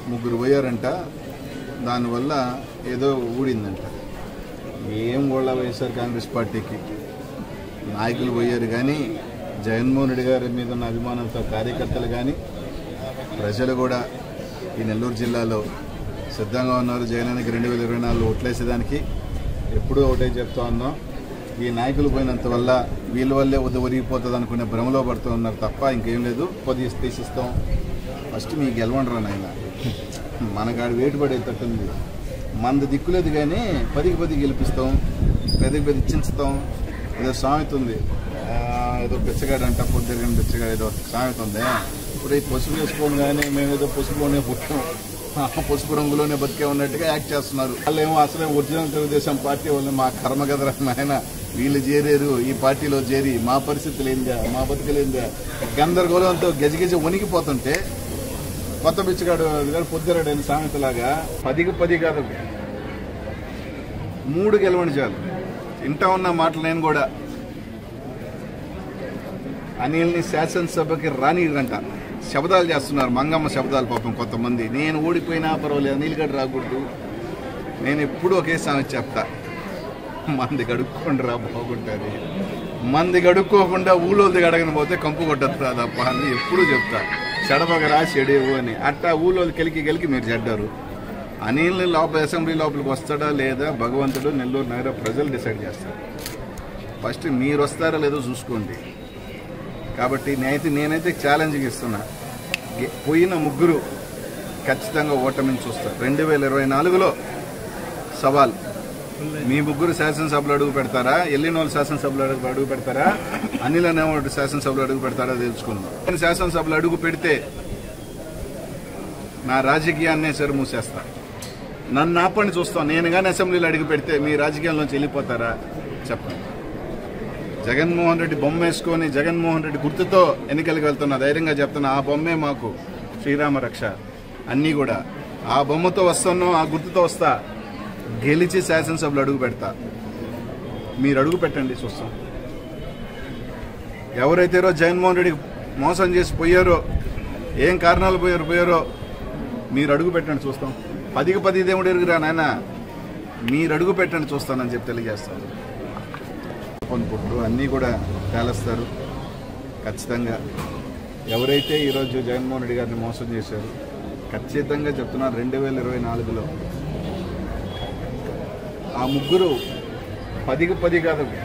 ముగ్గురు పోయారంట దానివల్ల ఏదో ఊడిందంట ఏం గోళ్ళ వైఎస్ఆర్ కాంగ్రెస్ పార్టీకి నాయకులు పోయారు కానీ జగన్మోహన్ రెడ్డి గారి మీద ఉన్న అభిమానంతో కార్యకర్తలు కానీ ప్రజలు కూడా ఈ నెల్లూరు జిల్లాలో సిద్ధంగా ఉన్నారు జగనానికి రెండు వేల ఇరవై నాలుగులో ఓట్లేసేదానికి ఎప్పుడూ ఒకటే చెప్తా ఉన్నాం ఈ నాయకులు పోయినంత వల్ల వీళ్ళ వల్లే వద్ద ఒరిగిపోతుంది అనుకునే భ్రమలో పడుతూ ఉన్నారు తప్ప ఇంకేం లేదు కొద్ది తీసిస్తాం ఫస్ట్ మీకు గెలవండరా నాయన మనకాడు వేటు పడేటట్టుంది మంద దిక్కులేదు కానీ పదికి పది గెలిపిస్తాం పదికి పది ఇచ్చించుతాం ఏదో సామెత ఉంది ఆ, ఏదో బిచ్చగాడు అంట పొద్దుగని బిచ్చగాడు ఏదో సామెత ఉంది ఇప్పుడు ఈ పసుపు వేసుకోండి కానీ మేము ఏదో పసుపులోనే పుట్టాం ఆ పసుపు రంగులోనే బతికే ఉన్నట్టుగా యాక్ట్ చేస్తున్నారు వాళ్ళేమో అసలే ఒరిజినల్ తెలుగుదేశం పార్టీ వాళ్ళు మా కర్మ కదరా నాయన వీళ్ళు చేరారు ఈ పార్టీలో చేరి మా పరిస్థితులు ఏందా మా బతుకులేందా గందరగోళంతో గజగజ వణికిపోతుంటే కొత్త బిచ్చగాడు గారు పొద్దురాడు అని సామెతలాగా పదికి పది కాదు మూడు గెలవండి చాలు ఇంటా ఉన్న మాటలు నేను కూడా అనిల్ని శాసనసభకి రానిరంట శబ్దాలు చేస్తున్నారు మంగమ్మ శబ్దాలు పాపం కొంతమంది నేను ఓడిపోయినా పర్వాలేదు అనిల్ గడు రాకూడదు నేను ఎప్పుడూ ఒకే సామెత చెప్తా మంది గడుక్కోండి రా బాగుంటుంది మంది గడుక్కోకుండా ఊళ్ళోది గడగని పోతే కంపు కొట్టద్దు తప్ప అని ఎప్పుడూ చెప్తా చెడపగరా చెడేవు అని అట్టా ఊళ్ళో గెలికి గెలికి మీరు చెడ్డారు అనిల్ని లోపల అసెంబ్లీ లోపలికి వస్తాడా లేదా భగవంతుడు నెల్లూరు నగర ప్రజలు డిసైడ్ చేస్తారు ఫస్ట్ మీరు వస్తారా లేదో చూసుకోండి కాబట్టి నేనైతే నేనైతే ఛాలెంజ్కి ఇస్తున్నా గె- పోయిన ముగ్గురు ఖచ్చితంగా ఓటమిని చూస్తారు రెండు వేల ఇరవై నాలుగులో సవాల్ మీ ముగ్గురు శాసనసభలో అడుగు పెడతారా ఎల్లిన వాళ్ళు శాసనసభలో అడుగు అడుగు పెడతారా అనిల్ అనేవాడు శాసనసభలో అడుగు పెడతారా తెలుసుకుందాం నేను శాసనసభలో అడుగు పెడితే నా రాజకీయాన్నే సరి మూసేస్తా నన్ను ఆపండి చూస్తాం నేను కానీ అసెంబ్లీలో అడుగు పెడితే మీ రాజకీయాల్లోంచి వెళ్ళిపోతారా చెప్పండి జగన్మోహన్ రెడ్డి బొమ్మ వేసుకొని జగన్మోహన్ రెడ్డి గుర్తుతో ఎన్నికలకు వెళ్తున్నా ధైర్యంగా చెప్తున్నా ఆ బొమ్మే మాకు శ్రీరామ రక్ష అన్నీ కూడా ఆ బొమ్మతో వస్తున్నాం ఆ గుర్తుతో వస్తా గెలిచి శాసనసభలో అడుగు పెడతా మీరు అడుగు పెట్టండి చూస్తాం ఎవరైతే రోజు జగన్మోహన్ రెడ్డి మోసం చేసి పోయారో ఏం కారణాలు పోయారు పోయారో మీరు అడుగు పెట్టండి చూస్తాం పదికి పది దేవుడు ఎరుగురా నాయన మీరు అడుగు పెట్టండి చూస్తానని చెప్పి తెలియజేస్తాను కొన్ని పుట్లు అన్నీ కూడా తేలుస్తారు ఖచ్చితంగా ఎవరైతే ఈరోజు జగన్మోహన్ రెడ్డి గారిని మోసం చేశారు ఖచ్చితంగా చెప్తున్నారు రెండు వేల ఇరవై నాలుగులో ఆ ముగ్గురు పదికి పది కాదు